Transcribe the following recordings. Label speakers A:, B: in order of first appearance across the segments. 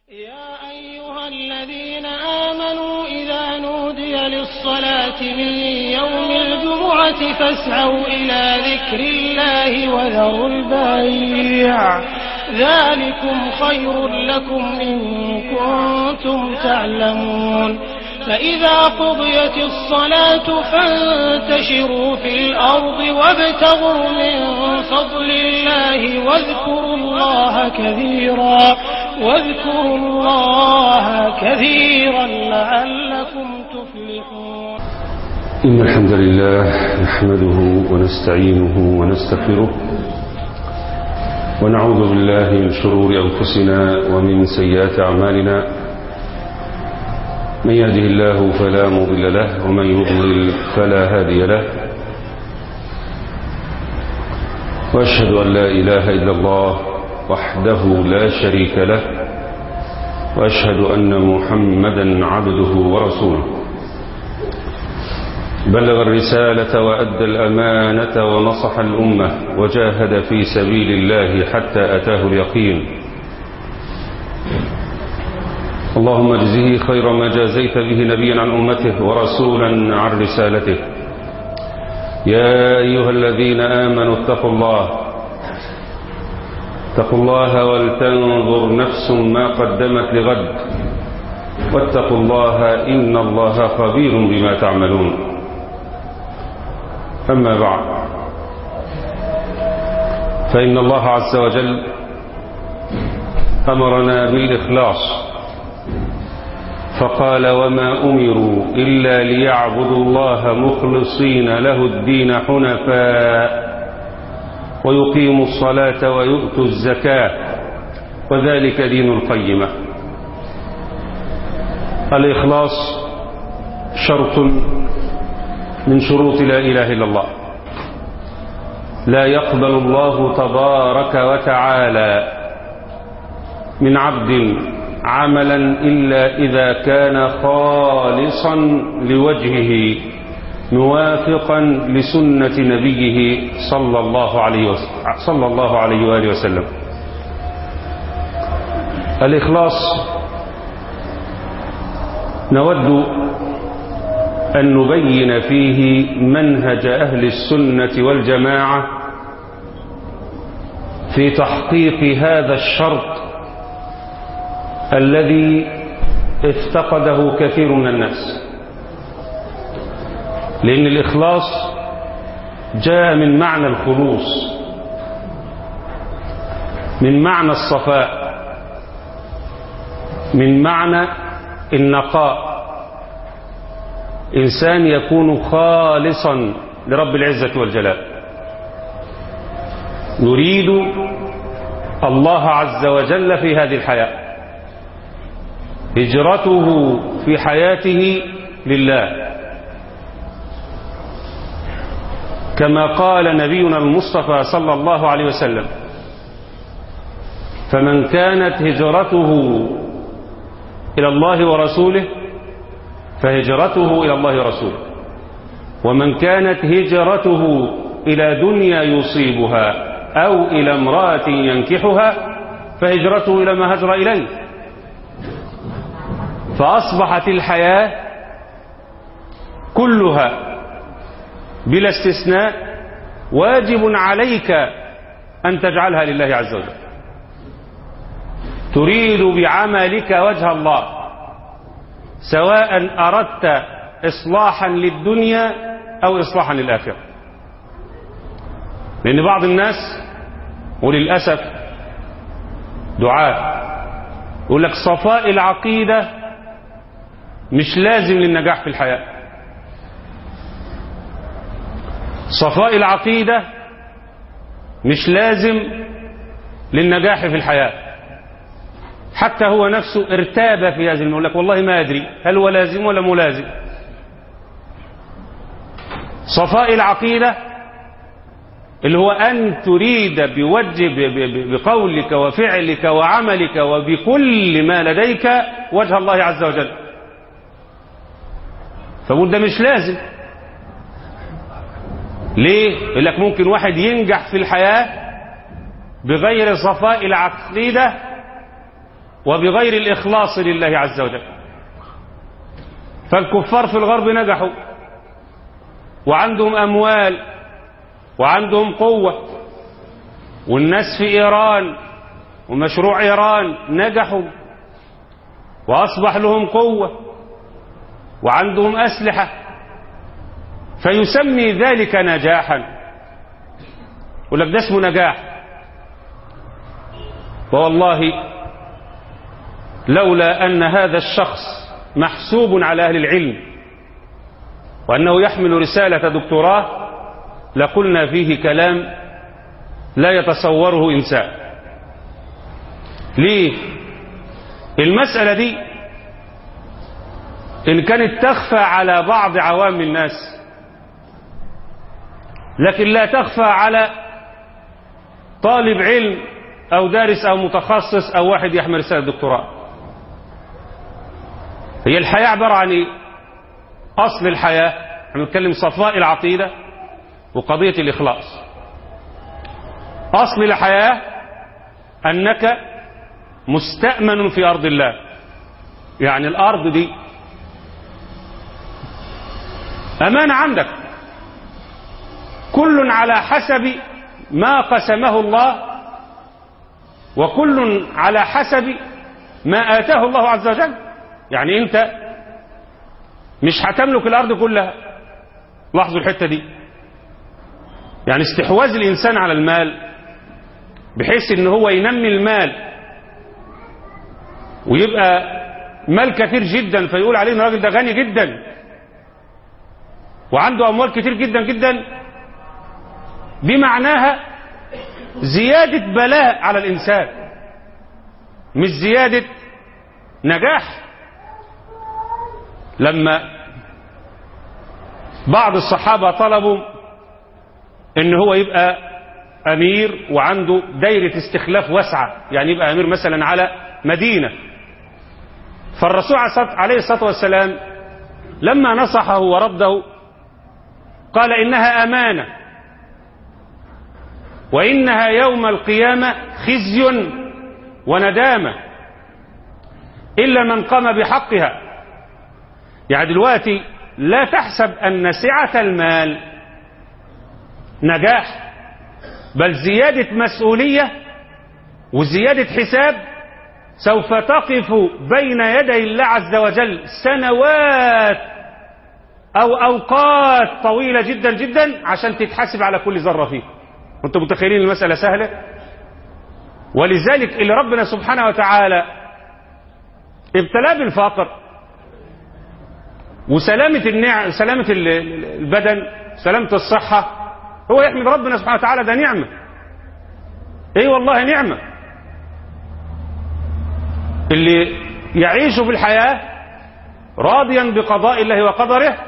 A: يا أيها الذين آمنوا إذا نودي للصلاة من يوم الجمعة فاسعوا إلى ذكر الله وذروا البيع ذلكم خير لكم إن كنتم تعلمون فإذا قضيت الصلاة فانتشروا في الأرض وابتغوا من فضل الله واذكروا الله كثيرا واذكروا الله كثيرا لعلكم تفلحون
B: إن الحمد لله نحمده ونستعينه ونستغفره ونعوذ بالله من شرور أنفسنا ومن سيئات أعمالنا من يهده الله فلا مضل له ومن يضلل فلا هادي له وأشهد أن لا إله إلا الله وحده لا شريك له وأشهد أن محمدا عبده ورسوله بلغ الرسالة وأدى الأمانة ونصح الأمة وجاهد في سبيل الله حتى أتاه اليقين اللهم اجزه خير ما جازيت به نبيا عن أمته ورسولا عن رسالته يا أيها الذين آمنوا اتقوا الله اتقوا الله ولتنظر نفس ما قدمت لغد واتقوا الله إن الله خبير بما تعملون أما بعد فإن الله عز وجل أمرنا بالإخلاص فقال وما أمروا إلا ليعبدوا الله مخلصين له الدين حنفاء ويقيموا الصلاة ويؤتوا الزكاة وذلك دين القيمة الإخلاص شرط من شروط لا إله إلا الله لا يقبل الله تبارك وتعالى من عبد عملا إلا إذا كان خالصا لوجهه موافقا لسنة نبيه صلى الله عليه وسلم صلى الله عليه وآله وسلم الإخلاص نود أن نبين فيه منهج أهل السنة والجماعة في تحقيق هذا الشرط الذي افتقده كثير من الناس لأن الإخلاص جاء من معنى الخلوص من معنى الصفاء من معنى النقاء إنسان يكون خالصا لرب العزة والجلال نريد الله عز وجل في هذه الحياة هجرته في حياته لله كما قال نبينا المصطفى صلى الله عليه وسلم فمن كانت هجرته إلى الله ورسوله فهجرته إلى الله ورسوله ومن كانت هجرته إلى دنيا يصيبها أو إلى امرأة ينكحها فهجرته إلى ما هجر إليه فأصبحت الحياة كلها بلا استثناء واجب عليك أن تجعلها لله عز وجل تريد بعملك وجه الله سواء أردت إصلاحا للدنيا أو إصلاحا للآخرة لأن بعض الناس وللأسف دعاء يقول لك صفاء العقيدة مش لازم للنجاح في الحياة صفاء العقيدة مش لازم للنجاح في الحياة حتى هو نفسه ارتاب في هذه يقول لك والله ما أدري هل هو لازم ولا ملازم صفاء العقيدة اللي هو أن تريد بوجه بقولك وفعلك وعملك وبكل ما لديك وجه الله عز وجل فقول ده مش لازم ليه يقول لك ممكن واحد ينجح في الحياة بغير صفاء العقيدة وبغير الإخلاص لله عز وجل فالكفار في الغرب نجحوا وعندهم أموال وعندهم قوة والناس في إيران ومشروع إيران نجحوا وأصبح لهم قوة وعندهم أسلحة فيسمي ذلك نجاحا يقول لك ده اسمه نجاح والله لولا أن هذا الشخص محسوب على أهل العلم وأنه يحمل رسالة دكتوراه لقلنا فيه كلام لا يتصوره إنسان ليه المسألة دي إن كانت تخفى على بعض عوام الناس لكن لا تخفى على طالب علم أو دارس أو متخصص أو واحد يحمل رسالة دكتوراه هي الحياة عبارة عن إيه؟ أصل الحياة احنا بنتكلم صفاء العقيدة وقضية الإخلاص أصل الحياة أنك مستأمن في أرض الله يعني الأرض دي أمانة عندك كل على حسب ما قسمه الله وكل على حسب ما آتاه الله عز وجل يعني أنت مش هتملك الأرض كلها لاحظوا الحتة دي يعني استحواذ الإنسان على المال بحيث ان هو ينمي المال ويبقى مال كثير جدا فيقول عليه ان الراجل ده غني جدا وعنده اموال كتير جدا جدا بمعناها زيادة بلاء على الانسان مش زيادة نجاح لما بعض الصحابة طلبوا ان هو يبقى امير وعنده دايرة استخلاف واسعة يعني يبقى امير مثلا على مدينة فالرسول عليه الصلاة والسلام لما نصحه ورده قال انها امانة وانها يوم القيامة خزي وندامة الا من قام بحقها يعني دلوقتي لا تحسب ان سعة المال نجاح بل زيادة مسؤولية وزيادة حساب سوف تقف بين يدي الله عز وجل سنوات أو أوقات طويلة جدا جدا عشان تتحاسب على كل ذرة فيه أنتم متخيلين المسألة سهلة ولذلك اللي ربنا سبحانه وتعالى ابتلاه بالفقر وسلامة النعم سلامة البدن سلامة الصحة هو يحمد ربنا سبحانه وتعالى ده نعمة اي والله نعمة اللي يعيش في الحياة راضيا بقضاء الله وقدره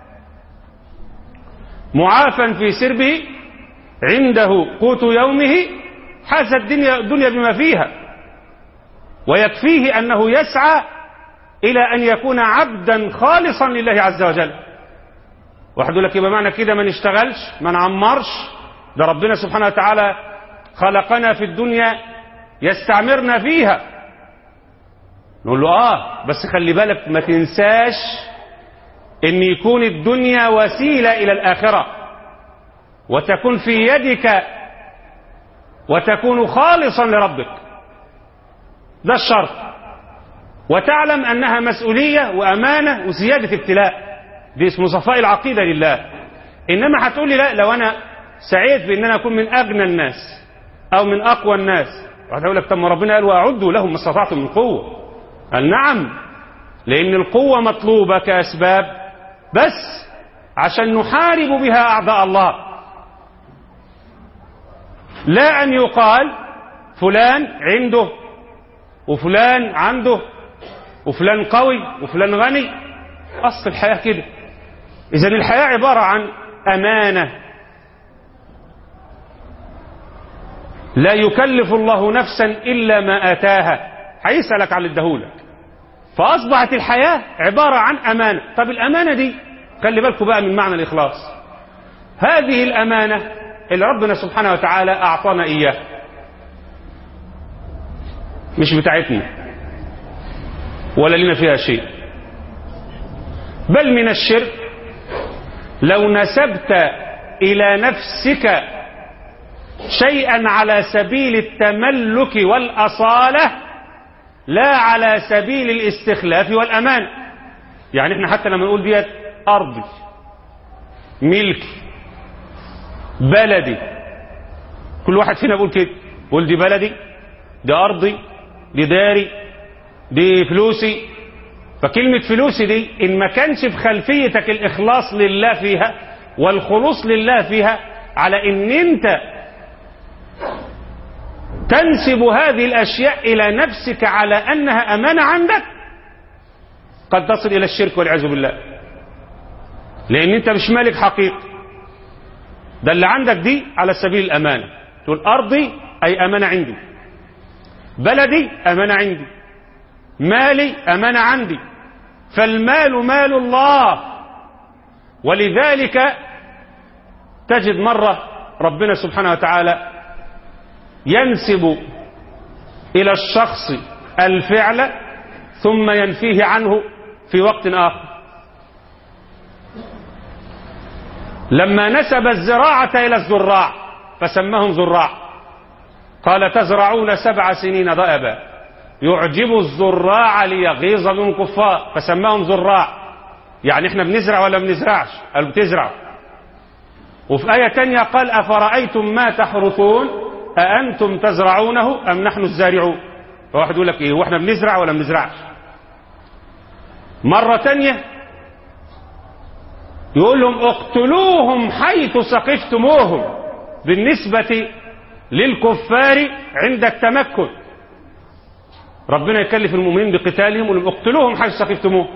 B: معافا في سربه عنده قوت يومه حاز الدنيا, الدنيا بما فيها ويكفيه أنه يسعى إلى أن يكون عبدا خالصا لله عز وجل واحد يقول لك يبقى معنى كده ما نشتغلش ما نعمرش ده ربنا سبحانه وتعالى خلقنا في الدنيا يستعمرنا فيها نقول له اه بس خلي بالك ما تنساش ان يكون الدنيا وسيلة الى الاخرة وتكون في يدك وتكون خالصا لربك ده الشرط وتعلم انها مسؤولية وامانة وزيادة ابتلاء دي اسمه صفاء العقيدة لله إنما هتقول لي لا لو أنا سعيت بأن أنا أكون من أغنى الناس أو من أقوى الناس واحد يقول لك طب ما ربنا قال وأعدوا لهم ما استطعتم من قوة قال نعم لأن القوة مطلوبة كأسباب بس عشان نحارب بها أعداء الله لا أن يقال فلان عنده وفلان عنده وفلان قوي وفلان غني أصل الحياة كده إذا الحياة عبارة عن أمانة لا يكلف الله نفسا إلا ما آتاها هيسألك على الدهولك فأصبحت الحياة عبارة عن أمانة طب الأمانة دي خلي بالكم بقى من معنى الإخلاص هذه الأمانة اللي ربنا سبحانه وتعالى أعطانا إياها مش بتاعتنا ولا لنا فيها شيء بل من الشرك لو نسبت إلى نفسك شيئا على سبيل التملك والأصالة لا على سبيل الاستخلاف والأمان يعني احنا حتى لما نقول ديت أرضي ملكي بلدي كل واحد فينا بيقول كده بيقول دي بلدي دي أرضي دي داري دي فلوسي فكلمة فلوسي دي إن ما كانش في خلفيتك الإخلاص لله فيها والخلوص لله فيها على إن أنت تنسب هذه الأشياء إلى نفسك على أنها أمانة عندك قد تصل إلى الشرك والعياذ بالله لأن أنت مش مالك حقيقي ده اللي عندك دي على سبيل الأمانة تقول أرضي أي أمانة عندي بلدي أمانة عندي مالي أمانة عندي فالمال مال الله ولذلك تجد مرة ربنا سبحانه وتعالى ينسب إلى الشخص الفعل ثم ينفيه عنه في وقت آخر لما نسب الزراعة إلى الزراع فسماهم زراع قال تزرعون سبع سنين ضأبا يعجب الزراع ليغيظ من كفار فسماهم زراع يعني احنا بنزرع ولا بنزرعش قالوا بتزرع وفي آية تانية قال أفرأيتم ما تحرثون أأنتم تزرعونه أم نحن الزارعون فواحد يقول لك إيه واحنا بنزرع ولا بنزرعش مرة تانية يقول لهم اقتلوهم حيث سقفتموهم بالنسبة للكفار عند التمكن ربنا يكلف المؤمنين بقتالهم ويقول لهم اقتلوهم حيث سقفتموهم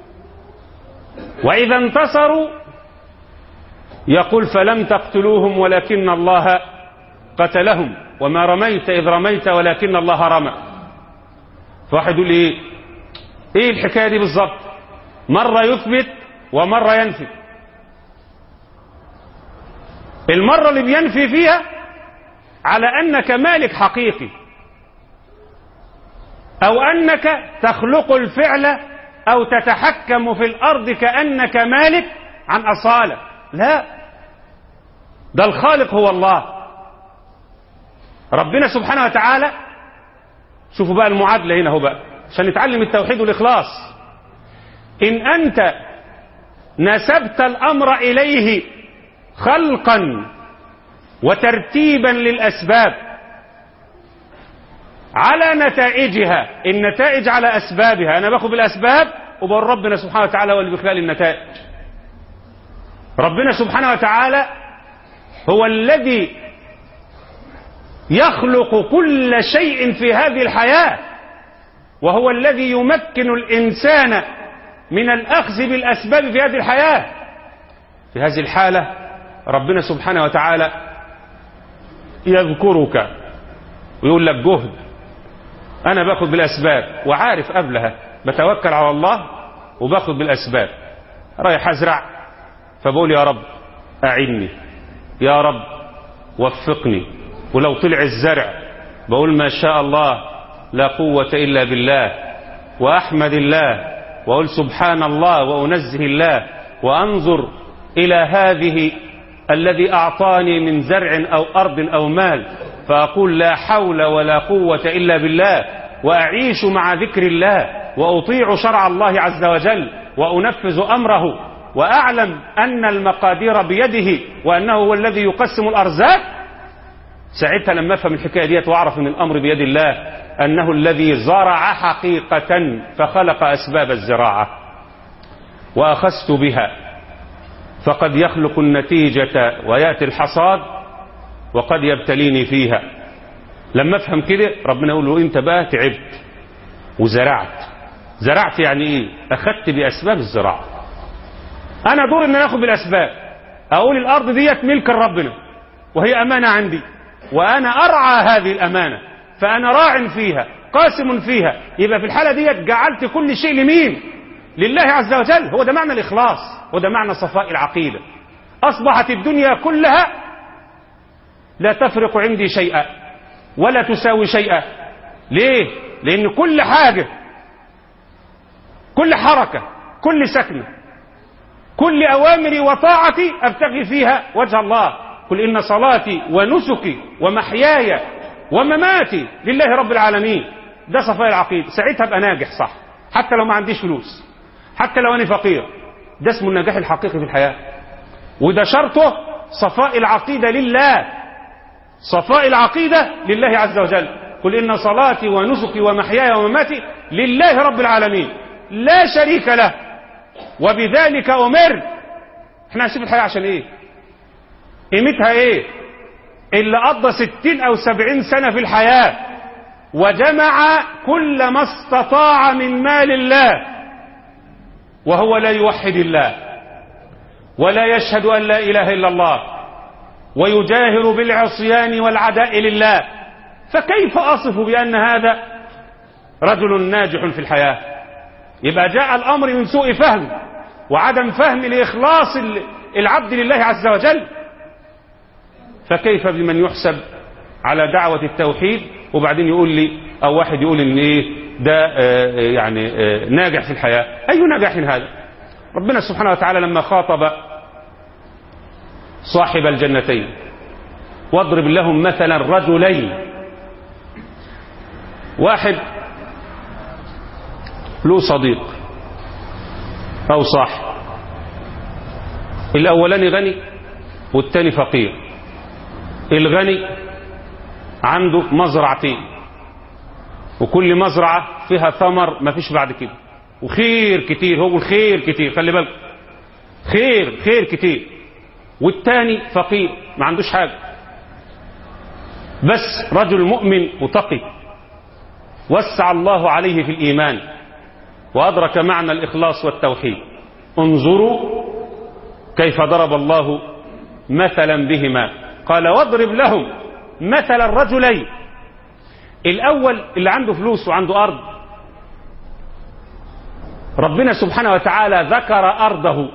B: وإذا انتصروا يقول فلم تقتلوهم ولكن الله قتلهم وما رميت إذ رميت ولكن الله رمى فواحد يقول ايه ايه الحكاية دي بالظبط مرة يثبت ومرة ينفي المرة اللي بينفي فيها على أنك مالك حقيقي أو أنك تخلق الفعل أو تتحكم في الأرض كأنك مالك عن أصالة لا ده الخالق هو الله ربنا سبحانه وتعالى شوفوا بقى المعادلة هنا هو بقى عشان نتعلم التوحيد والإخلاص إن أنت نسبت الأمر إليه خلقا وترتيبا للأسباب على نتائجها النتائج على أسبابها أنا باخد بالأسباب وبقول ربنا سبحانه وتعالى هو اللي بيخلق النتائج ربنا سبحانه وتعالى هو الذي يخلق كل شيء في هذه الحياة وهو الذي يمكن الإنسان من الأخذ بالأسباب في هذه الحياة في هذه الحالة ربنا سبحانه وتعالى يذكرك ويقول لك جهد أنا باخد بالأسباب وعارف قبلها بتوكل على الله وباخد بالأسباب رايح أزرع فبقول يا رب أعني يا رب وفقني ولو طلع الزرع بقول ما شاء الله لا قوة إلا بالله وأحمد الله وأقول سبحان الله وأنزه الله وأنظر إلى هذه الذي أعطاني من زرع أو أرض أو مال فأقول لا حول ولا قوة إلا بالله وأعيش مع ذكر الله وأطيع شرع الله عز وجل وأنفذ أمره وأعلم أن المقادير بيده وأنه هو الذي يقسم الأرزاق ساعتها لما أفهم الحكاية ديت وأعرف أن الأمر بيد الله أنه الذي زرع حقيقة فخلق أسباب الزراعة وأخذت بها فقد يخلق النتيجة ويأتي الحصاد وقد يبتليني فيها لما افهم كده ربنا يقول له انت بقى تعبت وزرعت زرعت يعني ايه اخدت باسباب الزراعه انا دور ان انا اخد بالاسباب اقول الارض ديت ملك ربنا وهي امانه عندي وانا ارعى هذه الامانه فانا راع فيها قاسم فيها يبقى في الحاله ديت جعلت كل شيء لمين لله عز وجل هو ده معنى الاخلاص هو ده معنى صفاء العقيده اصبحت الدنيا كلها لا تفرق عندي شيئا ولا تساوي شيئا ليه لان كل حاجه كل حركة كل سكنة كل أوامري وطاعتي أبتغي فيها وجه الله قل إن صلاتي ونسكي ومحياي ومماتي لله رب العالمين ده صفاء العقيدة ساعتها ابقى ناجح صح حتى لو ما عنديش فلوس حتى لو أنا فقير ده اسمه النجاح الحقيقي في الحياة وده شرطه صفاء العقيدة لله صفاء العقيدة لله عز وجل قل إن صلاتي ونسكي ومحياي ومماتي لله رب العالمين لا شريك له وبذلك أمر احنا هنسيب الحياة عشان ايه قيمتها ايه اللي قضى ستين او سبعين سنة في الحياة وجمع كل ما استطاع من مال الله وهو لا يوحد الله ولا يشهد أن لا إله إلا الله ويجاهر بالعصيان والعداء لله فكيف أصف بأن هذا رجل ناجح في الحياة يبقى جاء الأمر من سوء فهم وعدم فهم لإخلاص العبد لله عز وجل فكيف بمن يحسب على دعوة التوحيد وبعدين يقول لي أو واحد يقول إن إيه ده آه يعني آه ناجح في الحياة أي نجاح هذا ربنا سبحانه وتعالى لما خاطب صاحب الجنتين واضرب لهم مثلا رجلين واحد له صديق أو صاحب الأولاني غني والتاني فقير الغني عنده مزرعتين وكل مزرعة فيها ثمر ما فيش بعد كده وخير كتير هو الخير كتير خلي بالك خير خير كتير والتاني فقير ما عندوش حاجة بس رجل مؤمن وتقي وسع الله عليه في الإيمان وأدرك معنى الإخلاص والتوحيد انظروا كيف ضرب الله مثلا بهما قال واضرب لهم مثل الرجلين الأول اللي عنده فلوس وعنده أرض ربنا سبحانه وتعالى ذكر أرضه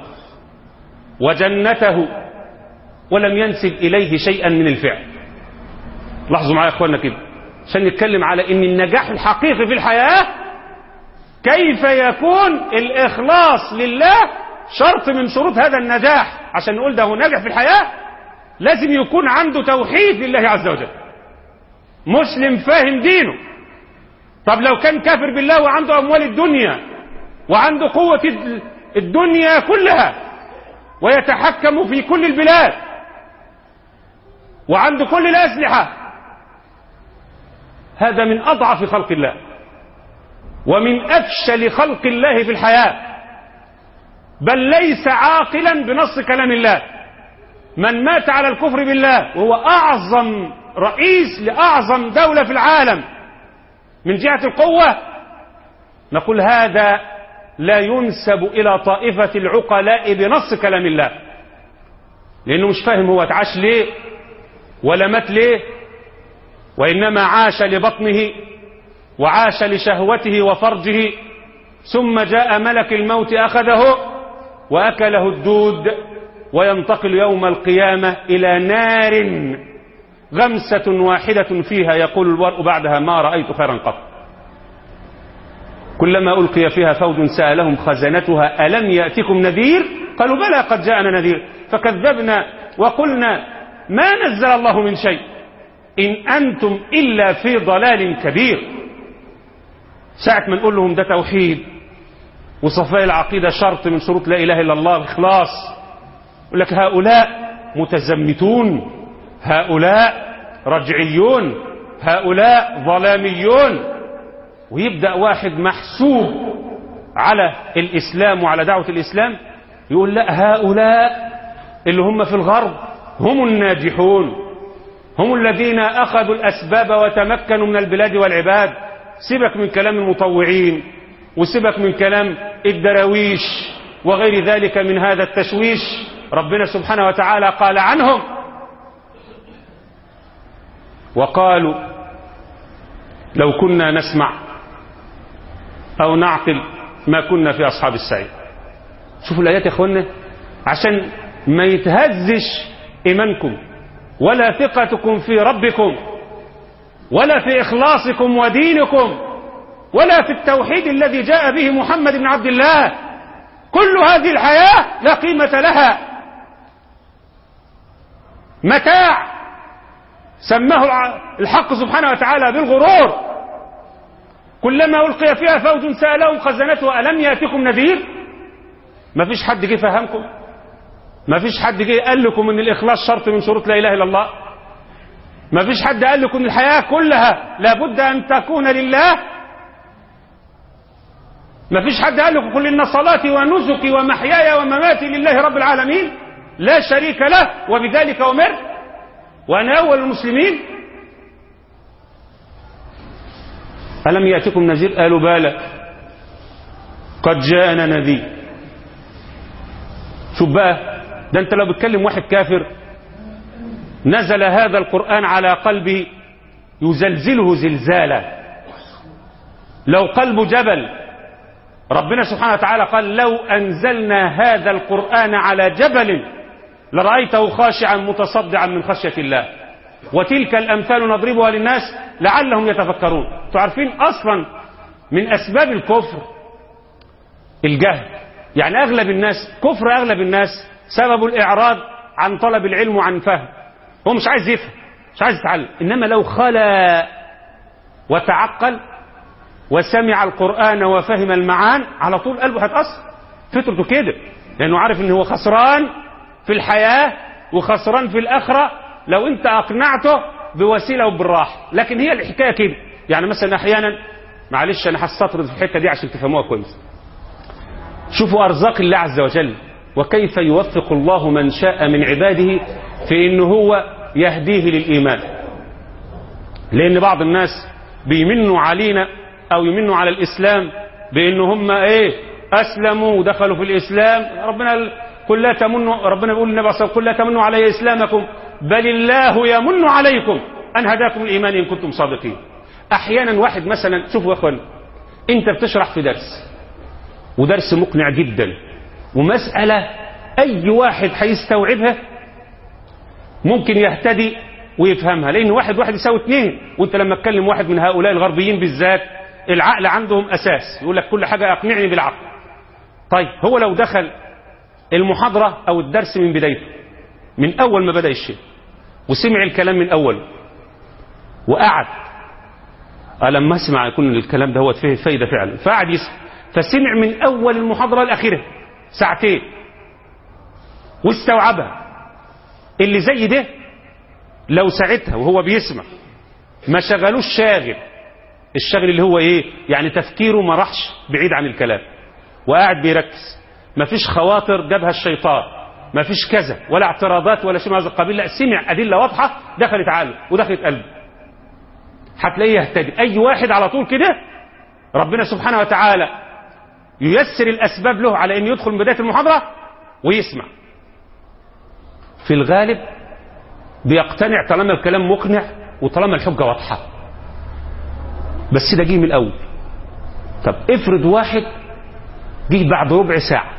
B: وجنته ولم ينسب إليه شيئا من الفعل لاحظوا معايا يا اخوانا كده عشان نتكلم على ان النجاح الحقيقي في الحياة كيف يكون الإخلاص لله شرط من شروط هذا النجاح عشان نقول ده هو ناجح في الحياة لازم يكون عنده توحيد لله عز وجل مسلم فاهم دينه طب لو كان كافر بالله وعنده أموال الدنيا وعنده قوة الدنيا كلها ويتحكم في كل البلاد وعنده كل الأسلحة هذا من أضعف خلق الله ومن أفشل خلق الله في الحياة بل ليس عاقلا بنص كلام الله من مات على الكفر بالله وهو أعظم رئيس لأعظم دولة في العالم من جهة القوة نقول هذا لا ينسب إلى طائفة العقلاء بنص كلام الله لأنه مش فاهم هو اتعاش ليه ولا مات ليه وإنما عاش لبطنه وعاش لشهوته وفرجه ثم جاء ملك الموت أخذه وأكله الدود وينتقل يوم القيامة إلى نار غمسة واحدة فيها يقول الورء بعدها ما رأيت خيرا قط كلما ألقي فيها فوج سألهم خزنتها ألم يأتكم نذير قالوا بلى قد جاءنا نذير فكذبنا وقلنا ما نزل الله من شيء إن أنتم إلا في ضلال كبير ساعة ما نقول لهم ده توحيد وصفاء العقيدة شرط من شروط لا إله إلا الله الإخلاص يقول لك هؤلاء متزمتون هؤلاء رجعيون هؤلاء ظلاميون ويبدأ واحد محسوب على الإسلام وعلى دعوة الإسلام يقول لا هؤلاء اللي هم في الغرب هم الناجحون هم الذين أخذوا الأسباب وتمكنوا من البلاد والعباد سيبك من كلام المطوعين وسيبك من كلام الدراويش وغير ذلك من هذا التشويش ربنا سبحانه وتعالى قال عنهم وقالوا لو كنا نسمع أو نعقل ما كنا في أصحاب السعير شوفوا الآيات يا أخوانا عشان ما يتهزش إيمانكم ولا ثقتكم في ربكم ولا في إخلاصكم ودينكم ولا في التوحيد الذي جاء به محمد بن عبد الله كل هذه الحياة لا قيمة لها متاع سماه الحق سبحانه وتعالى بالغرور كلما ألقي فيها فوج سألهم خزنته ألم يأتكم نذير ما فيش حد جه فهمكم ما فيش حد جه قال لكم ان الإخلاص شرط من شروط لا إله إلا الله ما فيش حد قال لكم الحياة كلها لابد أن تكون لله ما فيش حد قال لكم قل إن صلاتي ونسكي ومحياي ومماتي لله رب العالمين لا شريك له وبذلك أمرت وأنا أول المسلمين ألم يأتكم نذير قالوا بالا قد جاءنا نذير شوف بقى ده أنت لو بتكلم واحد كافر نزل هذا القرآن على قلبه يزلزله زلزالا لو قلب جبل ربنا سبحانه وتعالى قال لو أنزلنا هذا القرآن على جبل لرأيته خاشعا متصدعا من خشية الله وتلك الأمثال نضربها للناس لعلهم يتفكرون تعرفين أصلا من أسباب الكفر الجهل يعني أغلب الناس كفر أغلب الناس سبب الإعراض عن طلب العلم وعن فهم هو مش عايز يفهم مش عايز يتعلم إنما لو خلا وتعقل وسمع القرآن وفهم المعان على طول قلبه هيتأثر فطرته كده لأنه عارف إن هو خسران في الحياة وخسران في الآخرة لو أنت أقنعته بوسيلة وبالراحة لكن هي الحكاية كده يعني مثلا أحيانا معلش أنا هستطرد في الحتة دي عشان تفهموها كويس شوفوا أرزاق الله عز وجل وكيف يوفق الله من شاء من عباده في إنه هو يهديه للإيمان لأن بعض الناس بيمنوا علينا أو يمنوا على الإسلام بأن هم إيه أسلموا ودخلوا في الإسلام ربنا قل لا تمنوا ربنا بيقول للنبي صلى الله عليه وسلم قل لا تمنوا علي إسلامكم بل الله يمن عليكم أن هداكم الإيمان إن كنتم صادقين أحيانا واحد مثلا شوفوا يا أخوان أنت بتشرح في درس ودرس مقنع جدا ومسألة أي واحد هيستوعبها ممكن يهتدي ويفهمها لأن واحد واحد يساوي اثنين وأنت لما تكلم واحد من هؤلاء الغربيين بالذات العقل عندهم أساس يقول لك كل حاجة أقنعني بالعقل طيب هو لو دخل المحاضرة أو الدرس من بدايته من أول ما بدأ الشيء وسمع الكلام من أول وقعد لما اسمع يكون الكلام ده هو فيه فايدة فعلا فقعد يسمع فسمع من أول المحاضرة الأخيرة ساعتين واستوعبها اللي زي ده لو ساعتها وهو بيسمع ما شغلوش شاغل الشغل اللي هو ايه يعني تفكيره ما راحش بعيد عن الكلام وقاعد بيركز ما فيش خواطر جابها الشيطان ما فيش كذا ولا اعتراضات ولا شيء من هذا القبيل لا سمع أدلة واضحة دخلت عقله ودخلت قلبه هتلاقيه يهتدي أي واحد على طول كده ربنا سبحانه وتعالى ييسر الأسباب له على أن يدخل من بداية المحاضرة ويسمع في الغالب بيقتنع طالما الكلام مقنع وطالما الحجة واضحة بس ده جه من الأول طب افرض واحد جه بعد ربع ساعة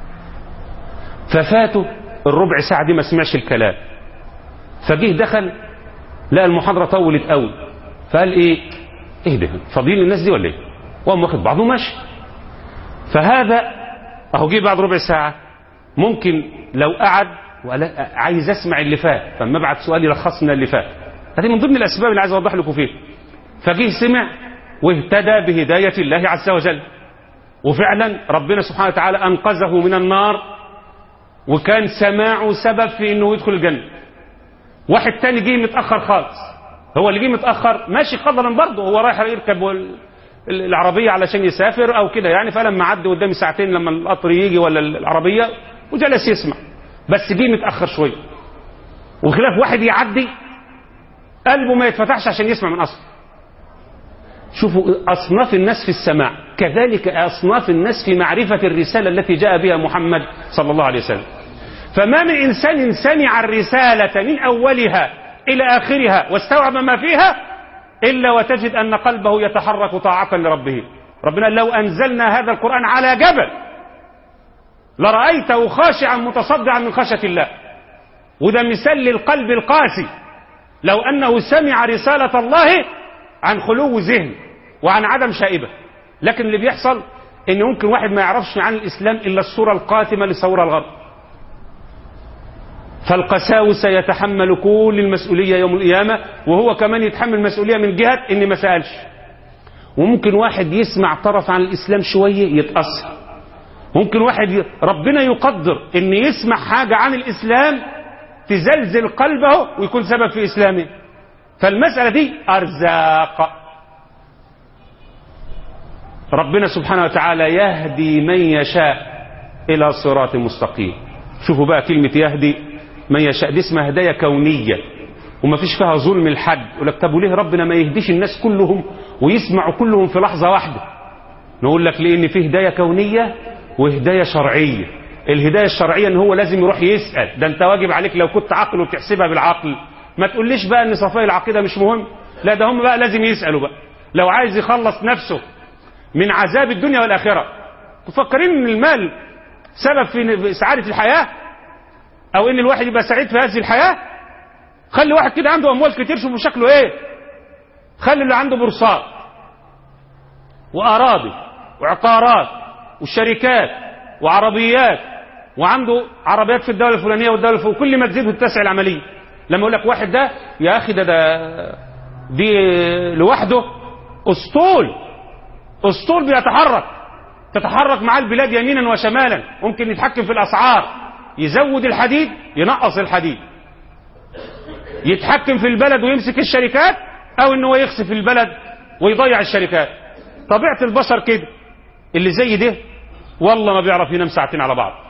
B: ففاته الربع ساعة دي ما سمعش الكلام فجه دخل لقى المحاضرة طولت قوي فقال ايه ايه ده فاضيين الناس دي ولا ايه وقام واخد بعضه ماشي فهذا اهو جه بعد ربع ساعة ممكن لو قعد وقال عايز اسمع اللي فات فما بعت سؤال يلخصنا اللي فات هذه من ضمن الاسباب اللي عايز اوضح لكم فيه فجه سمع واهتدى بهداية الله عز وجل وفعلا ربنا سبحانه وتعالى أنقذه من النار وكان سماعه سبب في انه يدخل الجنة واحد تاني جه متأخر خالص هو اللي جه متأخر ماشي قدرا برضه هو رايح يركب العربية علشان يسافر او كده يعني فلما عدى قدامي ساعتين لما القطر يجي ولا العربية وجلس يسمع بس جه متأخر شوية وخلاف واحد يعدي قلبه ما يتفتحش عشان يسمع من أصل شوفوا أصناف الناس في السماع كذلك أصناف الناس في معرفة الرسالة التي جاء بها محمد صلى الله عليه وسلم فما من إنسان سمع الرسالة من أولها إلى آخرها واستوعب ما فيها إلا وتجد أن قلبه يتحرك طاعة لربه ربنا لو أنزلنا هذا القرآن على جبل لرأيته خاشعا متصدعا من خشية الله وده مثال للقلب القاسي لو أنه سمع رسالة الله عن خلو ذهن وعن عدم شائبة لكن اللي بيحصل ان ممكن واحد ما يعرفش عن الاسلام الا الصورة القاتمة لثورة الغرب فالقساوسة يتحمل كل المسؤولية يوم القيامة وهو كمان يتحمل المسؤولية من جهة ان ما سألش وممكن واحد يسمع طرف عن الاسلام شوية يتأثر ممكن واحد ي... ربنا يقدر ان يسمع حاجة عن الاسلام تزلزل قلبه ويكون سبب في اسلامه فالمسألة دي ارزاق ربنا سبحانه وتعالى يهدي من يشاء الى صراط مستقيم شوفوا بقى كلمة يهدي من يشاء دي اسمها هداية كونية وما فيش فيها ظلم الحد يقول لك طب وليه ربنا ما يهديش الناس كلهم ويسمعوا كلهم في لحظة واحدة نقول لك لان في هداية كونية وهداية شرعية الهداية الشرعية ان هو لازم يروح يسأل ده انت واجب عليك لو كنت عقل وتحسبها بالعقل ما تقوليش بقى ان صفاء العقيدة مش مهم لا ده هم بقى لازم يسألوا بقى لو عايز يخلص نفسه من عذاب الدنيا والآخرة تفكرين ان المال سبب في سعادة الحياة او ان الواحد يبقى سعيد في هذه الحياة خلي واحد كده عنده اموال كتير شوفوا شكله ايه خلي اللي عنده بورصات واراضي وعقارات وشركات وعربيات وعنده عربيات في الدولة الفلانية والدولة الفلانية وكل ما تزيد وتتسع العملية لما يقول لك واحد ده يا اخي ده ده دي لوحده اسطول اسطول بيتحرك تتحرك معاه البلاد يمينا وشمالا ممكن يتحكم في الاسعار يزود الحديد ينقص الحديد يتحكم في البلد ويمسك الشركات او ان هو يخسف البلد ويضيع الشركات طبيعة البشر كده اللي زي ده والله ما بيعرف ينام ساعتين على بعض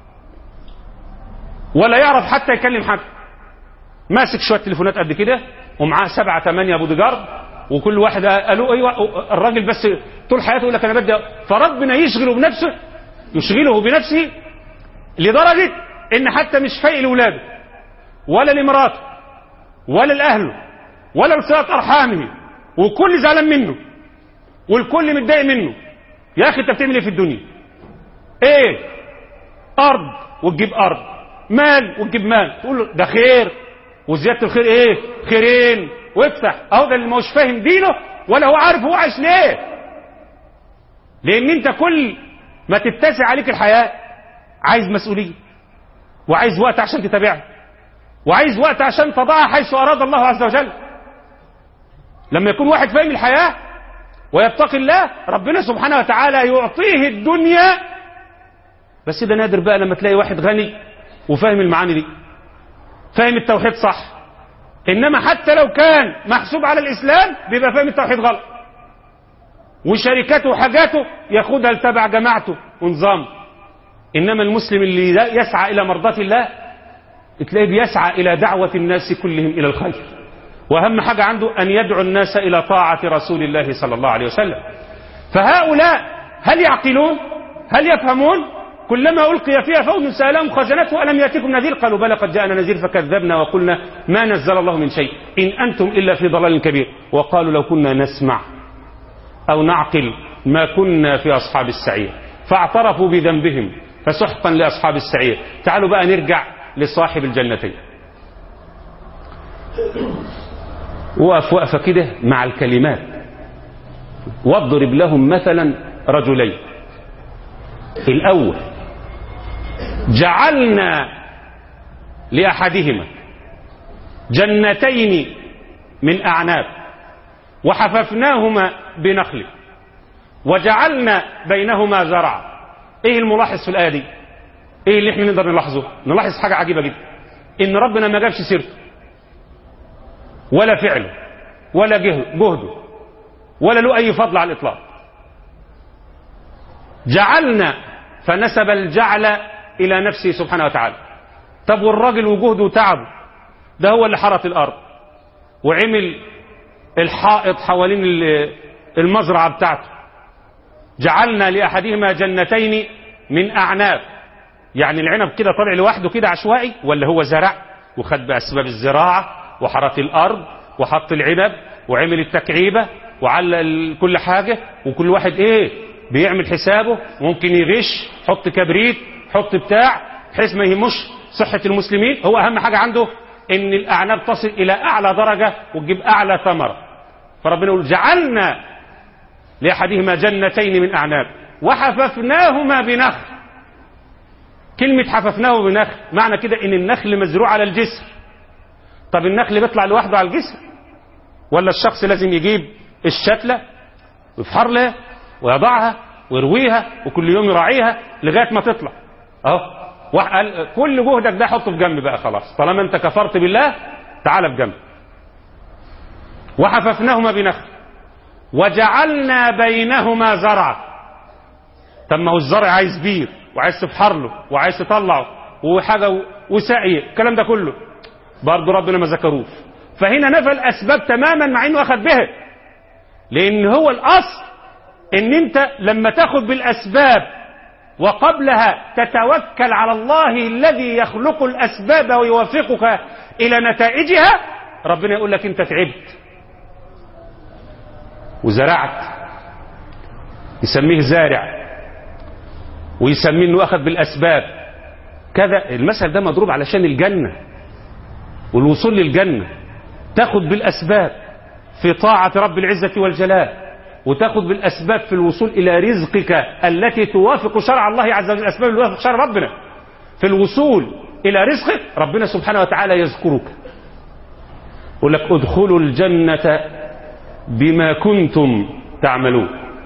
B: ولا يعرف حتى يكلم حد ماسك شوية تليفونات قد كده ومعاه سبعة ثمانية بودي جارد وكل واحد قالوا ايوه الراجل بس طول حياته يقول لك انا بدي فربنا يشغله بنفسه يشغله بنفسه لدرجة ان حتى مش فايق لاولاده ولا لمراته ولا لاهله ولا لصلة ارحامه وكل زعلان منه والكل متضايق منه يا اخي انت بتعمل ايه في الدنيا ايه ارض وتجيب ارض مال وتجيب مال تقول له ده خير وزياده الخير ايه خيرين وافتح اهو ده اللي مش فاهم دينه ولا هو عارف هو عايش ليه لان انت كل ما تتسع عليك الحياه عايز مسؤوليه وعايز وقت عشان تتابعها وعايز وقت عشان تضعها حيث اراد الله عز وجل لما يكون واحد فاهم الحياه ويتقي الله ربنا سبحانه وتعالى يعطيه الدنيا بس ده نادر بقى لما تلاقي واحد غني وفاهم المعاني دي فاهم التوحيد صح انما حتى لو كان محسوب على الاسلام بيبقى فاهم التوحيد غلط وشركاته وحاجاته ياخدها لتبع جماعته ونظامه انما المسلم اللي يسعى الى مرضاة الله تلاقيه بيسعى الى دعوة الناس كلهم الى الخير واهم حاجة عنده ان يدعو الناس الى طاعة رسول الله صلى الله عليه وسلم فهؤلاء هل يعقلون هل يفهمون كلما ألقي فيها فوج سألهم خزنته ألم يأتكم نذير قالوا بلى قد جاءنا نذير فكذبنا وقلنا ما نزل الله من شيء إن أنتم إلا في ضلال كبير وقالوا لو كنا نسمع أو نعقل ما كنا في أصحاب السعير فاعترفوا بذنبهم فسحقا لأصحاب السعير تعالوا بقى نرجع لصاحب الجنتين وقف وقفة كده مع الكلمات واضرب لهم مثلا رجلين الأول جعلنا لأحدهما جنتين من أعناب وحففناهما بنخل وجعلنا بينهما زرعا ايه الملاحظ في الآية دي ايه اللي احنا نقدر نلاحظه نلاحظ حاجة عجيبة جدا ان ربنا ما جابش سيرته ولا فعله ولا جهده ولا له اي فضل على الاطلاق جعلنا فنسب الجعل الى نفسه سبحانه وتعالى طب والراجل وجهده وتعبه ده هو اللي حرث الارض وعمل الحائط حوالين المزرعه بتاعته جعلنا لاحدهما جنتين من اعناب يعني العنب كده طالع لوحده كده عشوائي ولا هو زرع وخد باسباب الزراعه وحرث الارض وحط العنب وعمل التكعيبه وعلى كل حاجه وكل واحد ايه بيعمل حسابه ممكن يغش حط كبريت حط بتاع بحيث ما يهموش صحة المسلمين هو أهم حاجة عنده إن الأعناب تصل إلى أعلى درجة وتجيب أعلى ثمرة فربنا يقول جعلنا لأحدهما جنتين من أعناب وحففناهما بنخل كلمة حففناه بنخل معنى كده إن النخل مزروع على الجسر طب النخل بيطلع لوحده على الجسر ولا الشخص لازم يجيب الشتلة ويفحر لها ويضعها ويرويها وكل يوم يراعيها لغاية ما تطلع اهو وقال كل جهدك ده حطه في جنب بقى خلاص طالما انت كفرت بالله تعال في جنب وحففناهما بنخل وجعلنا بينهما زرعا طب ما هو الزرع عايز بير وعايز تفحر له وعايز تطلعه وحاجه وسقي الكلام ده كله برضه ربنا ما ذكروش فهنا نفى الاسباب تماما مع انه اخذ بها لان هو الاصل ان انت لما تاخذ بالاسباب وقبلها تتوكل على الله الذي يخلق الاسباب ويوفقك الى نتائجها ربنا يقول لك انت تعبت وزرعت يسميه زارع ويسميه انه اخذ بالاسباب كذا المثل ده مضروب علشان الجنه والوصول للجنه تاخذ بالاسباب في طاعه رب العزه والجلال وتاخذ بالاسباب في الوصول الى رزقك التي توافق شرع الله عز وجل الاسباب اللي توافق شرع ربنا في الوصول الى رزقك ربنا سبحانه وتعالى يذكرك يقول لك ادخلوا الجنه بما كنتم تعملون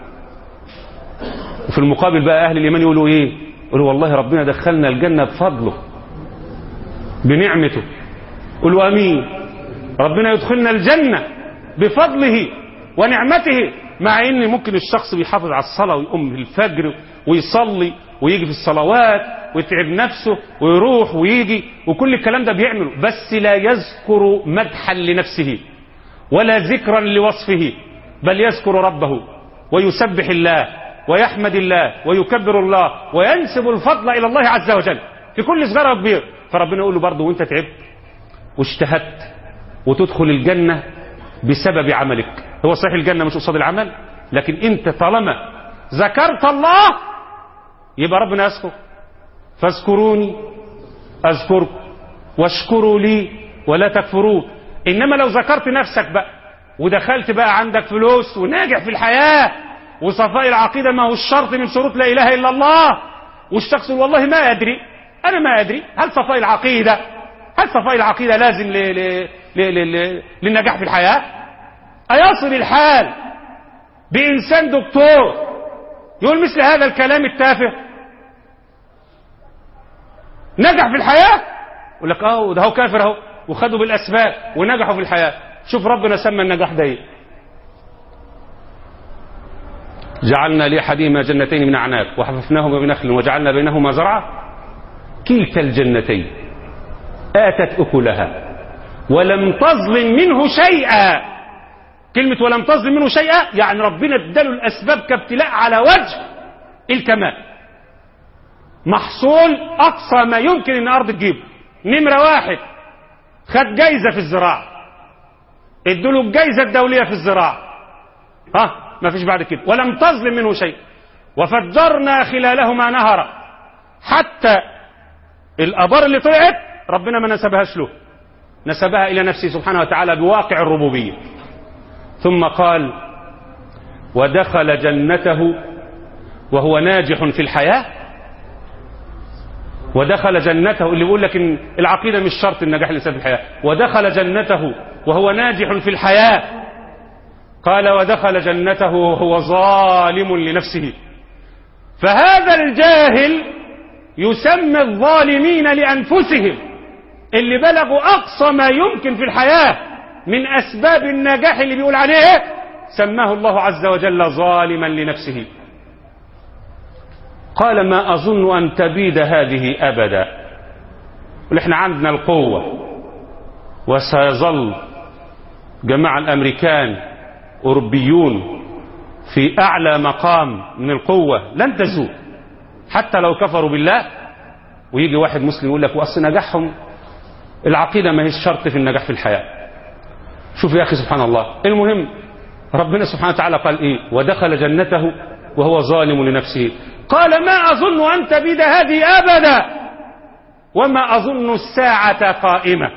B: وفي المقابل بقى اهل الايمان يقولوا ايه يقولوا والله ربنا دخلنا الجنه بفضله بنعمته قولوا امين ربنا يدخلنا الجنه بفضله ونعمته مع ان ممكن الشخص بيحافظ على الصلاه ويقوم في الفجر ويصلي ويجي في الصلوات ويتعب نفسه ويروح ويجي وكل الكلام ده بيعمله بس لا يذكر مدحا لنفسه ولا ذكرا لوصفه بل يذكر ربه ويسبح الله ويحمد الله ويكبر الله وينسب الفضل الى الله عز وجل في كل صغيره وكبير فربنا يقول له برضه وانت تعبت واجتهدت وتدخل الجنه بسبب عملك هو صحيح الجنه مش قصاد العمل لكن انت طالما ذكرت الله يبقى ربنا يذكر فاذكروني اذكركم واشكروا لي ولا تكفرون انما لو ذكرت نفسك بقى ودخلت بقى عندك فلوس وناجح في الحياه وصفاء العقيده ما هو الشرط من شروط لا اله الا الله والشخص والله ما ادري انا ما ادري هل صفاء العقيده هل صفاء العقيده لازم ل... ل... ل... ل... للنجاح في الحياه ايصل الحال بانسان دكتور يقول مثل هذا الكلام التافه نجح في الحياه يقول لك اه ده هو كافر اهو وخدوا بالاسباب ونجحوا في الحياه شوف ربنا سمى النجاح ده ايه جعلنا لأحدهما جنتين من أعناب وحففناهما بنخل وجعلنا بينهما زرعا كلتا الجنتين آتت أكلها ولم تظلم منه شيئا كلمة ولم تظلم منه شيئا يعني ربنا اداله الأسباب كابتلاء على وجه الكمال محصول أقصى ما يمكن أن أرض تجيبه نمرة واحد خد جايزة في الزراعة ادوا الجايزة الدولية في الزراعة ها ما فيش بعد كده ولم تظلم منه شيء وفجرنا خلالهما نهرا حتى الابار اللي طلعت ربنا ما نسبهاش له نسبها الى نفسه سبحانه وتعالى بواقع الربوبيه ثم قال ودخل جنته وهو ناجح في الحياه ودخل جنته اللي بيقول لك ان العقيده مش شرط النجاح الانسان في الحياه ودخل جنته وهو ناجح في الحياه قال ودخل جنته وهو ظالم لنفسه فهذا الجاهل يسمى الظالمين لأنفسهم اللي بلغوا أقصى ما يمكن في الحياة من أسباب النجاح اللي بيقول عليه سماه الله عز وجل ظالما لنفسه قال ما أظن أن تبيد هذه أبدا احنا عندنا القوة وسيظل جماعة الأمريكان أوروبيون في أعلى مقام من القوة لن تزول حتى لو كفروا بالله ويجي واحد مسلم يقول لك وأصل نجاحهم العقيدة ما هي الشرط في النجاح في الحياة شوف يا أخي سبحان الله المهم ربنا سبحانه وتعالى قال إيه ودخل جنته وهو ظالم لنفسه قال ما أظن أن تبيد هذه أبدا وما أظن الساعة قائمة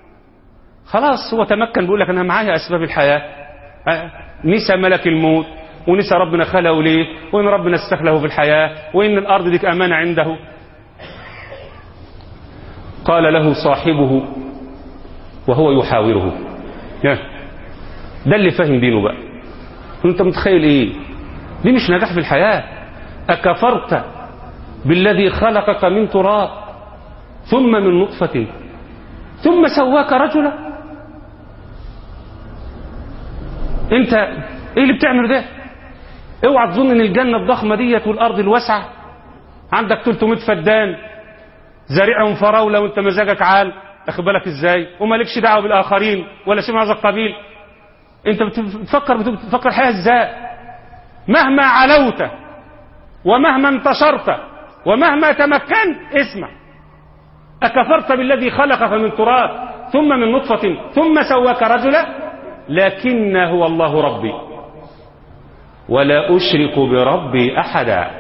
B: خلاص هو تمكن بيقول لك أنا معايا أسباب الحياة نسى ملك الموت ونسى ربنا خلقه ليه وإن ربنا استخله في الحياة وإن الأرض ديك أمانة عنده قال له صاحبه وهو يحاوره يا ده اللي فهم دينه بقى انت متخيل ايه دي مش نجاح في الحياة أكفرت بالذي خلقك من تراب ثم من نطفة ثم سواك رجلا انت ايه اللي بتعمل ده اوعى تظن ان الجنة الضخمة ديت والارض الواسعة عندك 300 فدان زارعهم فراولة وانت مزاجك عال تاخد بالك ازاي ومالكش دعوة بالاخرين ولا شيء من هذا القبيل انت بتفكر بتفكر الحياة ازاي مهما علوت ومهما انتشرت ومهما تمكنت اسمع أكفرت بالذي خلقك من تراب ثم من نطفة ثم سواك رجلا لكن هو الله ربي ولا أشرك بربي أحدا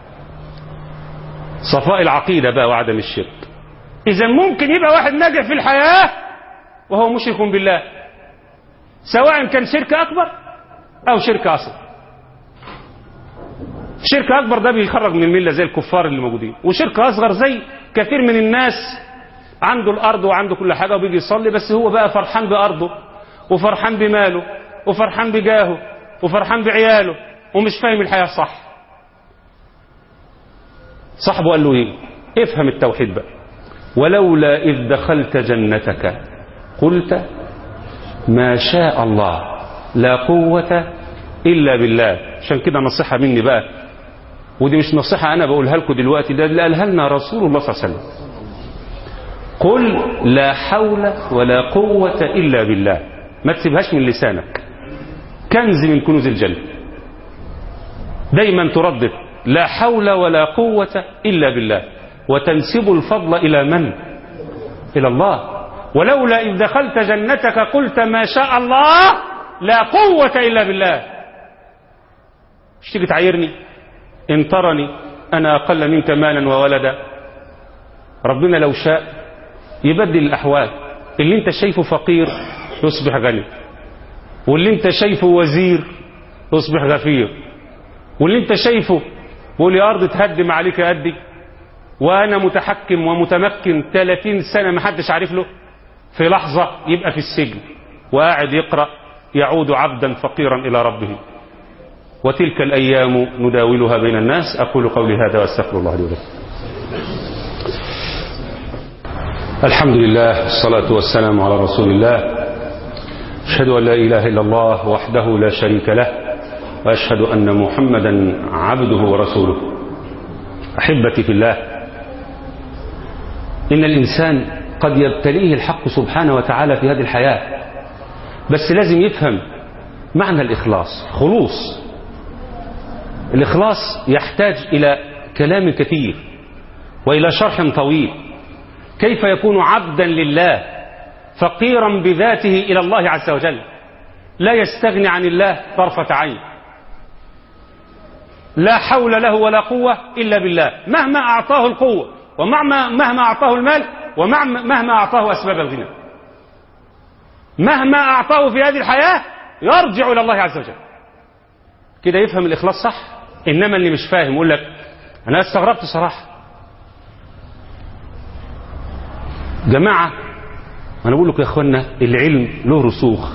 B: صفاء العقيدة بقى وعدم الشرك إذا ممكن يبقى واحد ناجح في الحياة وهو مشرك بالله سواء كان شرك أكبر أو شرك أصغر شرك أكبر ده بيخرج من الملة زي الكفار اللي موجودين وشرك أصغر زي كثير من الناس عنده الأرض وعنده كل حاجة وبيجي يصلي بس هو بقى فرحان بأرضه وفرحان بماله وفرحان بجاهه وفرحان بعياله ومش فاهم الحياة صح صاحبه قال له ايه افهم التوحيد بقى ولولا إذ دخلت جنتك قلت ما شاء الله لا قوة إلا بالله عشان كده نصيحة مني بقى ودي مش نصيحة أنا بقولها لكم دلوقتي ده اللي قالها لنا رسول الله صلى الله عليه وسلم قل لا حول ولا قوة إلا بالله ما تسيبهاش من لسانك كنز من كنوز الجنة دايما تردد لا حول ولا قوة إلا بالله وتنسب الفضل إلى من إلى الله ولولا إذ دخلت جنتك قلت ما شاء الله لا قوة إلا بالله مش تيجي تعايرني إن ترني أنا أقل منك مالا وولدا ربنا لو شاء يبدل الأحوال اللي انت شايفه فقير يصبح غني واللي انت شايفه وزير يصبح غفير واللي انت شايفه بقول يا أرض تهدم عليك قدي وأنا متحكم ومتمكن 30 سنة ما حدش عارف له في لحظة يبقى في السجن وقاعد يقرأ يعود عبدا فقيرا إلى ربه وتلك الأيام نداولها بين الناس أقول قولي هذا وأستغفر الله لي ولكم الحمد لله الصلاة والسلام على رسول الله أشهد أن لا إله إلا الله وحده لا شريك له وأشهد أن محمدا عبده ورسوله أحبتي في الله إن الإنسان قد يبتليه الحق سبحانه وتعالى في هذه الحياة بس لازم يفهم معنى الإخلاص خلوص الإخلاص يحتاج إلى كلام كثير وإلى شرح طويل كيف يكون عبدا لله فقيرا بذاته إلى الله عز وجل لا يستغني عن الله طرفة عين لا حول له ولا قوة إلا بالله مهما أعطاه القوة ومهما مهما أعطاه المال ومهما أعطاه أسباب الغنى مهما أعطاه في هذه الحياة يرجع إلى الله عز وجل كده يفهم الإخلاص صح إنما اللي مش فاهم يقول لك أنا استغربت صراحة جماعة أنا بقول لكم يا أخوانا العلم له رسوخ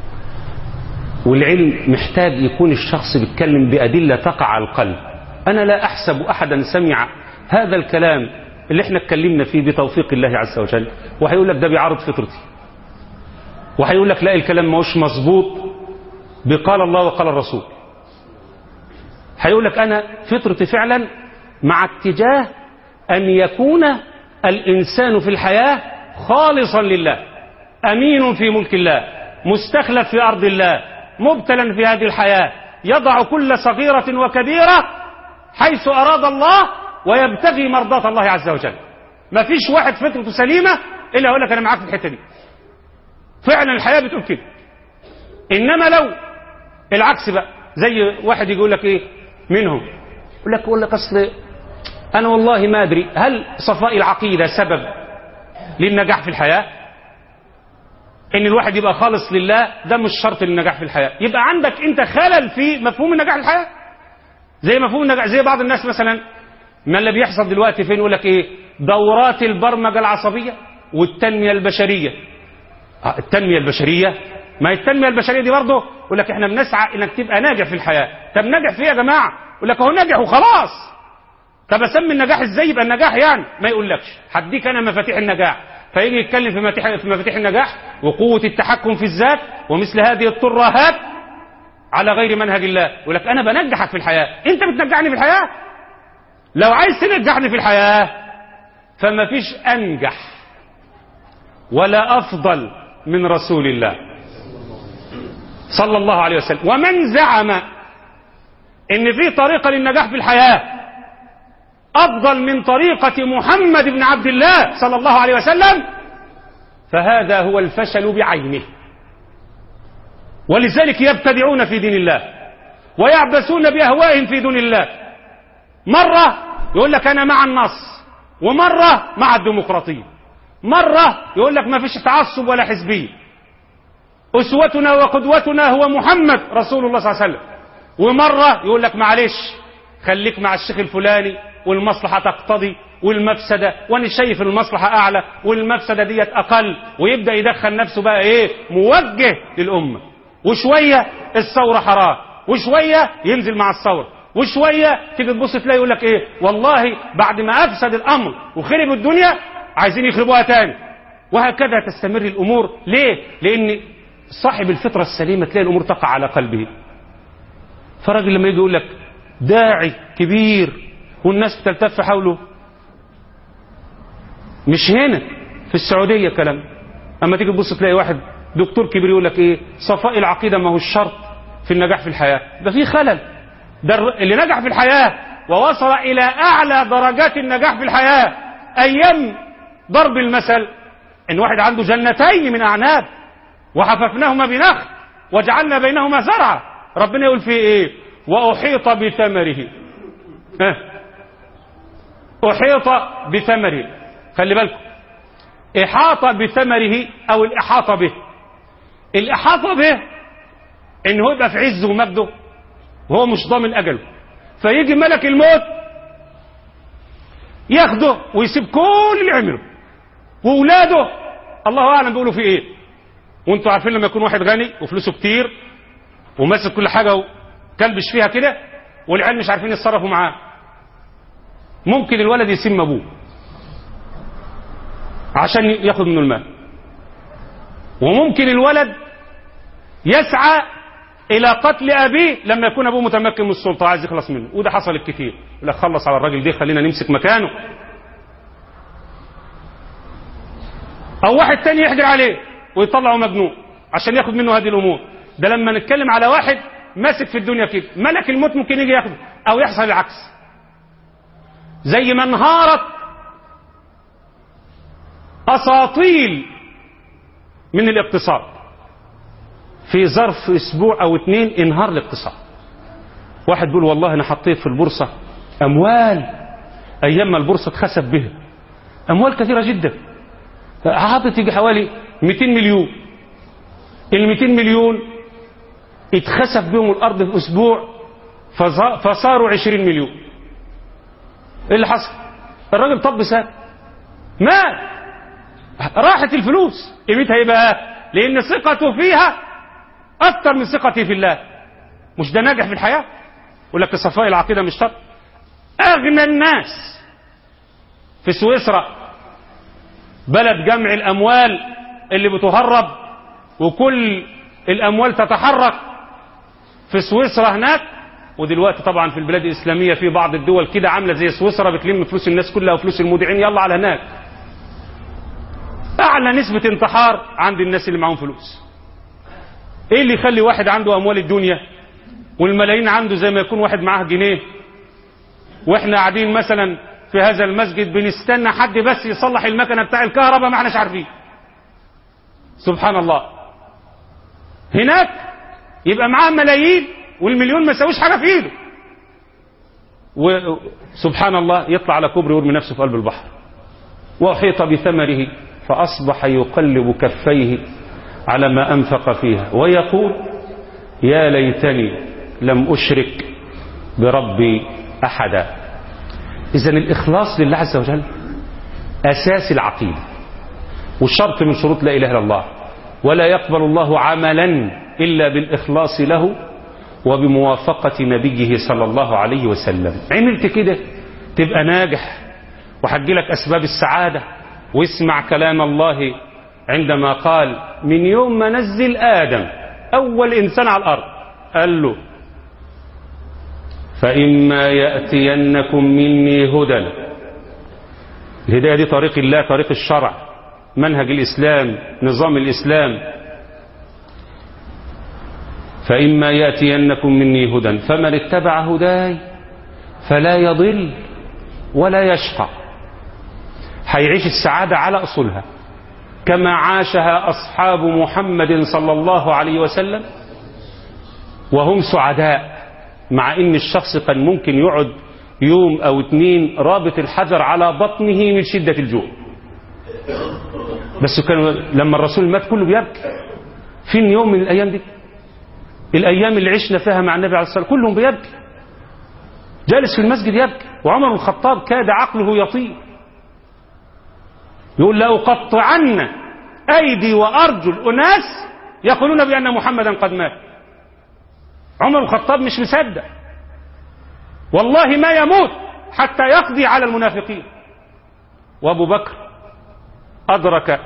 B: والعلم محتاج يكون الشخص بيتكلم بأدلة تقع على القلب أنا لا أحسب أحدا سمع هذا الكلام اللي احنا اتكلمنا فيه بتوفيق الله عز وجل وهيقول لك ده بيعارض فطرتي وهيقول لك لا الكلام ماهوش مظبوط بقال الله وقال الرسول هيقول لك أنا فطرتي فعلا مع اتجاه أن يكون الإنسان في الحياة خالصا لله أمين في ملك الله مستخلف في أرض الله مبتلا في هذه الحياة يضع كل صغيرة وكبيرة حيث أراد الله ويبتغي مرضاة الله عز وجل ما فيش واحد فطرته سليمة إلا يقول لك أنا معاك في الحتة دي فعلا الحياة بتقول كده إنما لو العكس بقى زي واحد يقول لك إيه منهم يقول لك يقول لك أصل أنا والله ما أدري هل صفاء العقيدة سبب للنجاح في الحياة ان الواحد يبقى خالص لله ده مش شرط للنجاح في الحياه يبقى عندك انت خلل في مفهوم النجاح في الحياه زي مفهوم النجاح زي بعض الناس مثلا ما اللي بيحصل دلوقتي فين يقول لك ايه دورات البرمجه العصبيه والتنميه البشريه آه، التنميه البشريه ما هي التنميه البشريه دي برضه يقول لك احنا بنسعى انك تبقى ناجح في الحياه طب ناجح في ايه يا جماعه يقول لك هو ناجح وخلاص طب اسمي النجاح ازاي يبقى النجاح يعني ما يقولكش هديك انا مفاتيح النجاح فيجي يتكلم في مفاتيح في مفاتيح النجاح وقوه التحكم في الذات ومثل هذه الترهات على غير منهج الله يقول لك انا بنجحك في الحياه انت بتنجحني في الحياه لو عايز تنجحني في الحياه فما فيش انجح ولا افضل من رسول الله صلى الله عليه وسلم ومن زعم ان في طريقه للنجاح في الحياه افضل من طريقه محمد بن عبد الله صلى الله عليه وسلم فهذا هو الفشل بعينه ولذلك يبتدعون في دين الله ويعبثون باهوائهم في دون الله مره يقول لك انا مع النص ومره مع الديمقراطيه مره يقول لك ما فيش تعصب ولا حزبيه اسوتنا وقدوتنا هو محمد رسول الله صلى الله عليه وسلم ومره يقول لك معلش خليك مع الشيخ الفلاني والمصلحه تقتضي والمفسده وانا شايف المصلحه اعلى والمفسده ديت اقل ويبدا يدخل نفسه بقى ايه موجه للامه وشويه الثوره حرام وشويه ينزل مع الثوره وشويه تيجي تبص تلاقي يقول لك ايه والله بعد ما افسد الامر وخرب الدنيا عايزين يخربوها تاني وهكذا تستمر الامور ليه لان صاحب الفطره السليمه تلاقي الامور تقع على قلبه فراجل لما يجي يقول لك داعي كبير والناس بتلتف حوله مش هنا في السعوديه كلام اما تيجي تبص تلاقي واحد دكتور كبير يقول لك ايه صفاء العقيده ما هو الشرط في النجاح في الحياه ده في خلل ده اللي نجح في الحياه ووصل الى اعلى درجات النجاح في الحياه ايام ضرب المثل ان واحد عنده جنتين من اعناب وحففناهما بنخل وجعلنا بينهما زرعا ربنا يقول فيه ايه واحيط بثمره ها احيط بثمره خلي بالكم احاط بثمره او الاحاطه به الاحاطه به ان هو يبقى في عزه ومجده وهو مش ضامن اجله فيجي ملك الموت ياخده ويسيب كل اللي عمله واولاده الله اعلم بيقولوا في ايه وانتوا عارفين لما يكون واحد غني وفلوسه كتير وماسك كل حاجه وكلبش فيها كده والعيال مش عارفين يتصرفوا معاه ممكن الولد يسم ابوه عشان ياخد منه المال وممكن الولد يسعى الى قتل ابيه لما يكون ابوه متمكن من السلطه عايز يخلص منه وده حصل كتير يقول لك خلص على الراجل ده خلينا نمسك مكانه او واحد تاني يحجر عليه ويطلعه مجنون عشان ياخد منه هذه الامور ده لما نتكلم على واحد ماسك في الدنيا كده ملك الموت ممكن يجي ياخده او يحصل العكس زي ما انهارت اساطيل من الاقتصاد في ظرف اسبوع او اتنين انهار الاقتصاد واحد بيقول والله انا حطيت في البورصه اموال ايام ما البورصه اتخسف بها اموال كثيره جدا حاطط يجي حوالي 200 مليون ال 200 مليون اتخسف بهم الارض في اسبوع فصاروا 20 مليون ايه اللي حصل الراجل طب ساب مات راحت الفلوس قيمتها ايه بقى لان ثقته فيها اكتر من ثقتي في الله مش ده ناجح في الحياه يقول لك صفاء العقيده مش شرط اغنى الناس في سويسرا بلد جمع الاموال اللي بتهرب وكل الاموال تتحرك في سويسرا هناك ودلوقتي طبعا في البلاد الاسلاميه في بعض الدول كده عامله زي سويسرا بتلم فلوس الناس كلها وفلوس المودعين يلا على هناك اعلى نسبه انتحار عند الناس اللي معاهم فلوس ايه اللي يخلي واحد عنده اموال الدنيا والملايين عنده زي ما يكون واحد معاه جنيه واحنا قاعدين مثلا في هذا المسجد بنستنى حد بس يصلح المكنه بتاع الكهرباء ما احناش عارفين سبحان الله هناك يبقى معاه ملايين والمليون ما يساويش حاجه في ايده وسبحان الله يطلع على كوبري ويرمي نفسه في قلب البحر واحيط بثمره فاصبح يقلب كفيه على ما أنفق فيها ويقول يا ليتني لم أشرك بربي أحدا إذا الإخلاص لله عز وجل أساس العقيدة والشرط من شروط لا إله إلا الله ولا يقبل الله عملا إلا بالإخلاص له وبموافقة نبيه صلى الله عليه وسلم عملت كده تبقى ناجح وحجي لك أسباب السعادة واسمع كلام الله عندما قال من يوم ما نزل آدم أول إنسان على الأرض قال له فإما يأتينكم مني هدى الهداية دي طريق الله طريق الشرع منهج الإسلام نظام الإسلام فإما يأتينكم مني هدى فمن اتبع هداي فلا يضل ولا يشقى هيعيش السعادة على أصولها كما عاشها أصحاب محمد صلى الله عليه وسلم وهم سعداء مع ان الشخص كان ممكن يقعد يوم او اتنين رابط الحجر على بطنه من شدة الجوع بس كانوا لما الرسول مات كله بيبكي فين يوم من الايام دي الايام اللي عشنا فيها مع النبي عليه الصلاة والسلام كلهم بيبكي جالس في المسجد يبكي وعمر بن الخطاب كاد عقله يطير يقول لأقطعن أيدي وأرجل أناس يقولون بأن محمدا قد مات عمر الخطاب مش مصدق والله ما يموت حتى يقضي على المنافقين وابو بكر أدرك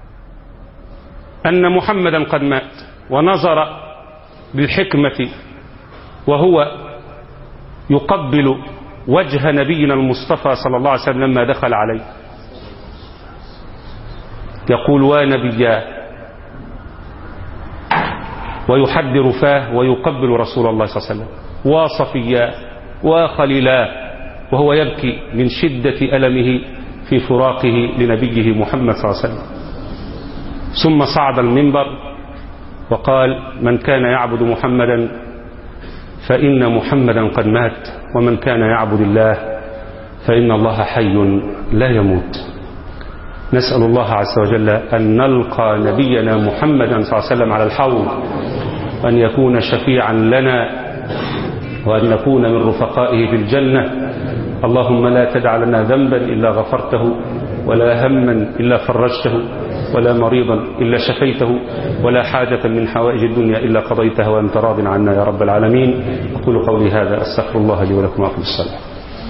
B: أن محمدا قد مات ونظر بالحكمة وهو يقبل وجه نبينا المصطفى صلى الله عليه وسلم لما دخل عليه يقول ونبيا ويحدر فاه ويقبل رسول الله صلى الله عليه وسلم وصفيا وخليلا وهو يبكي من شدة ألمه في فراقه لنبيه محمد صلى الله عليه وسلم ثم صعد المنبر وقال من كان يعبد محمدا فإن محمدا قد مات ومن كان يعبد الله فإن الله حي لا يموت نسأل الله عز وجل أن نلقى نبينا محمدا صلى الله عليه وسلم على الحوض وأن يكون شفيعا لنا وأن نكون من رفقائه في الجنة اللهم لا تدع لنا ذنبا إلا غفرته ولا هما إلا فرجته ولا مريضا إلا شفيته ولا حاجة من حوائج الدنيا إلا قضيتها وأنت راض عنا يا رب العالمين أقول قولي هذا أستغفر الله لي ولكم وأقم الصلاة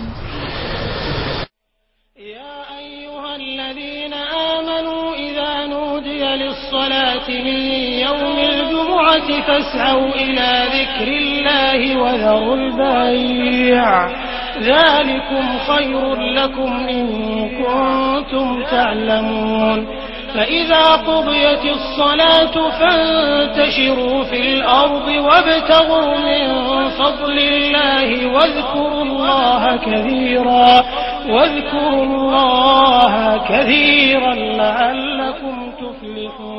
A: يا أيها الذين آمنوا إذا نودي للصلاة من يوم الجمعة فاسعوا إلى ذكر الله وذروا البيع ذلكم خير لكم إن كنتم تعلمون فإذا قضيت الصلاة فانتشروا في الأرض وابتغوا من فضل الله واذكروا الله كثيرا واذكروا الله كثيرا لعلكم تفلحون